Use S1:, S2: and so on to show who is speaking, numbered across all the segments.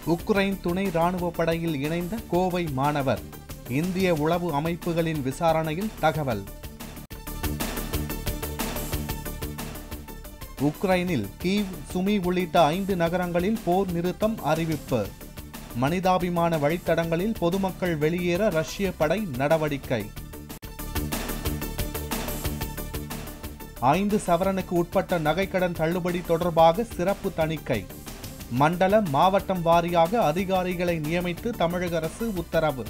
S1: Ukraine துணை ராணுவ படையில் இணைந்த கோவை மாணவர் இந்திய உளவு அமைப்புகளின் விசாரணையில் தகவல் உக்ரைனில் கீவ் சுமி உள்ளிட்ட ஐந்து நகரங்களில் போர் நிறுத்தம் அறிவிப்பு மனிதாபிமான வழித்தடங்களில் பொதுமக்கள் வெளியேற ரஷ்ய படை நடவடிக்கை ஐந்து சவரனுக்கு உட்பட்ட நகைக்கடன் தள்ளுபடி தொடர்பாக சிறப்பு தணிக்கை மண்டல மாவட்டம் வாரியாக அதிகாரிகளை நியமித்து தமிழக அரசு உத்தரவு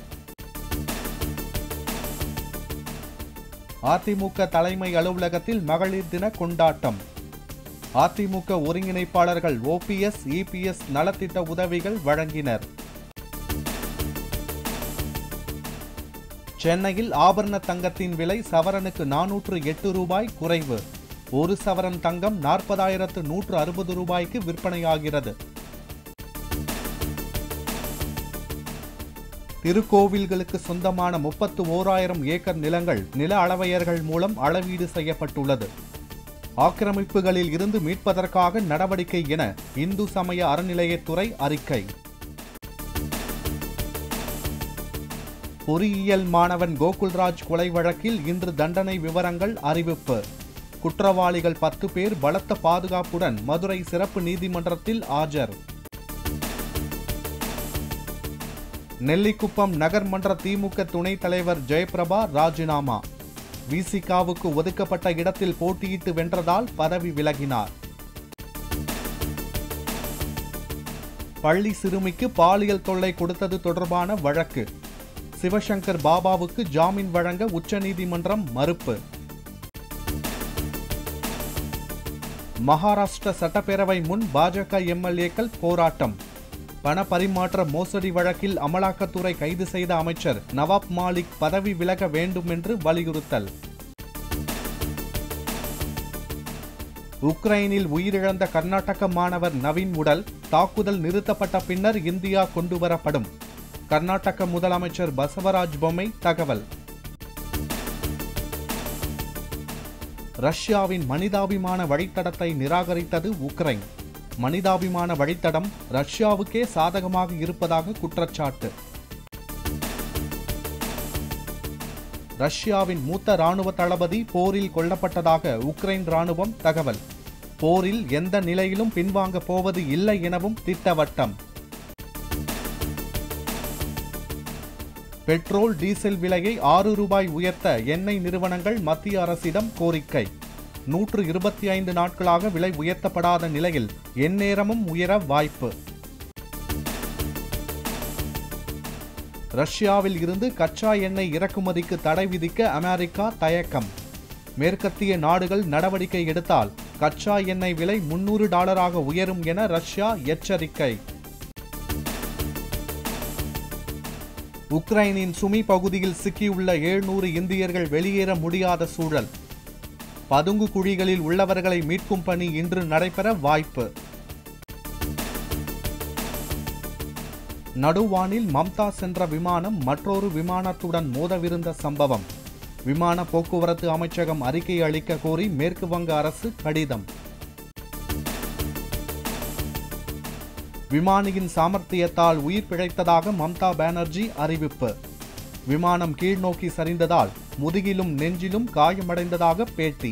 S1: அதிமுக தலைமை அலுவலகத்தில் மகளிர் தின கொண்டாட்டம் அதிமுக ஒருங்கிணைப்பாளர்கள் ஓபிஎஸ் இபிஎஸ் நலத்திட்ட உதவிகள் வழங்கினர் சென்னையில் ஆபரண தங்கத்தின் விலை சவரனுக்கு நானூற்று எட்டு ரூபாய் குறைவு ஒரு சவரன் தங்கம் நாற்பதாயிரத்து நூற்று அறுபது ரூபாய்க்கு விற்பனையாகிறது திருக்கோவில்களுக்கு சொந்தமான முப்பத்து ஓராயிரம் ஏக்கர் நிலங்கள் நில அளவையர்கள் மூலம் அளவீடு செய்யப்பட்டுள்ளது ஆக்கிரமிப்புகளில் இருந்து மீட்பதற்காக நடவடிக்கை என இந்து சமய அறநிலையத்துறை அறிக்கை பொறியியல் மாணவன் கோகுல்ராஜ் கொலை வழக்கில் இன்று தண்டனை விவரங்கள் அறிவிப்பு குற்றவாளிகள் பத்து பேர் பலத்த பாதுகாப்புடன் மதுரை சிறப்பு நீதிமன்றத்தில் ஆஜர் நெல்லிக்குப்பம் நகர்மன்ற திமுக துணைத் தலைவர் ஜெயபிரபா ராஜினாமா விசிகாவுக்கு ஒதுக்கப்பட்ட இடத்தில் போட்டியிட்டு வென்றதால் பதவி விலகினார் பள்ளி சிறுமிக்கு பாலியல் தொல்லை கொடுத்தது தொடர்பான வழக்கு சிவசங்கர் பாபாவுக்கு ஜாமீன் வழங்க உச்சநீதிமன்றம் மறுப்பு மகாராஷ்டிர சட்டப்பேரவை முன் பாஜக எம்எல்ஏக்கள் போராட்டம் பண பரிமாற்ற மோசடி வழக்கில் அமலாக்கத்துறை கைது செய்த அமைச்சர் நவாப் மாலிக் பதவி விலக வேண்டும் என்று வலியுறுத்தல் உக்ரைனில் உயிரிழந்த கர்நாடக மாணவர் நவீன் உடல் தாக்குதல் நிறுத்தப்பட்ட பின்னர் இந்தியா கொண்டுவரப்படும் கர்நாடக முதலமைச்சர் பசவராஜ் பொம்மை தகவல் ரஷ்யாவின் மனிதாபிமான வழித்தடத்தை நிராகரித்தது உக்ரைன் மனிதாபிமான வழித்தடம் ரஷ்யாவுக்கே சாதகமாக இருப்பதாக குற்றச்சாட்டு ரஷ்யாவின் மூத்த ராணுவ தளபதி போரில் கொல்லப்பட்டதாக உக்ரைன் ராணுவம் தகவல் போரில் எந்த நிலையிலும் பின்வாங்க போவது இல்லை எனவும் திட்டவட்டம் பெட்ரோல் டீசல் விலையை ஆறு ரூபாய் உயர்த்த எண்ணெய் நிறுவனங்கள் மத்திய அரசிடம் கோரிக்கை நூற்று இருபத்தி ஐந்து நாட்களாக விலை உயர்த்தப்படாத நிலையில் எந்நேரமும் உயர வாய்ப்பு ரஷ்யாவில் இருந்து கச்சா எண்ணெய் இறக்குமதிக்கு தடை விதிக்க அமெரிக்கா தயக்கம் மேற்கத்திய நாடுகள் நடவடிக்கை எடுத்தால் கச்சா எண்ணெய் விலை முன்னூறு டாலராக உயரும் என ரஷ்யா எச்சரிக்கை உக்ரைனின் சுமி பகுதியில் சிக்கியுள்ள எழுநூறு இந்தியர்கள் வெளியேற முடியாத சூழல் பதுங்கு குழிகளில் உள்ளவர்களை மீட்கும் பணி இன்று நடைபெற வாய்ப்பு நடுவானில் மம்தா சென்ற விமானம் மற்றொரு விமானத்துடன் மோதவிருந்த சம்பவம் விமான போக்குவரத்து அமைச்சகம் அறிக்கை அளிக்க கோரி மேற்கு வங்க அரசு கடிதம் விமானியின் சாமர்த்தியத்தால் உயிர் பிழைத்ததாக மம்தா பானர்ஜி அறிவிப்பு விமானம் கீழ்நோக்கி சரிந்ததால் முதுகிலும் நெஞ்சிலும் காயமடைந்ததாக பேட்டி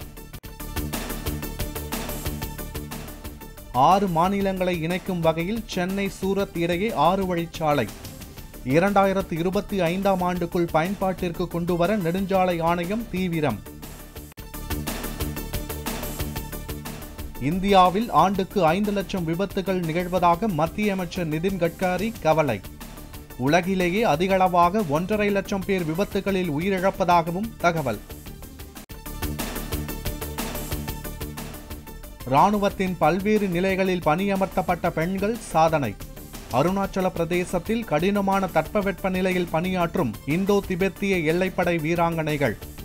S1: ஆறு மாநிலங்களை இணைக்கும் வகையில் சென்னை சூரத் இடையே ஆறு வழிச்சாலை இரண்டாயிரத்து இருபத்தி ஐந்தாம் ஆண்டுக்குள் பயன்பாட்டிற்கு கொண்டுவர நெடுஞ்சாலை ஆணையம் தீவிரம் இந்தியாவில் ஆண்டுக்கு ஐந்து லட்சம் விபத்துகள் நிகழ்வதாக மத்திய அமைச்சர் நிதின் கட்காரி கவலை உலகிலேயே அதிகளவாக ஒன்றரை லட்சம் பேர் விபத்துகளில் உயிரிழப்பதாகவும் தகவல் ராணுவத்தின் பல்வேறு நிலைகளில் பணியமர்த்தப்பட்ட பெண்கள் சாதனை அருணாச்சல பிரதேசத்தில் கடினமான தட்பவெட்ப நிலையில் பணியாற்றும் இந்தோ திபெத்திய எல்லைப்படை வீராங்கனைகள்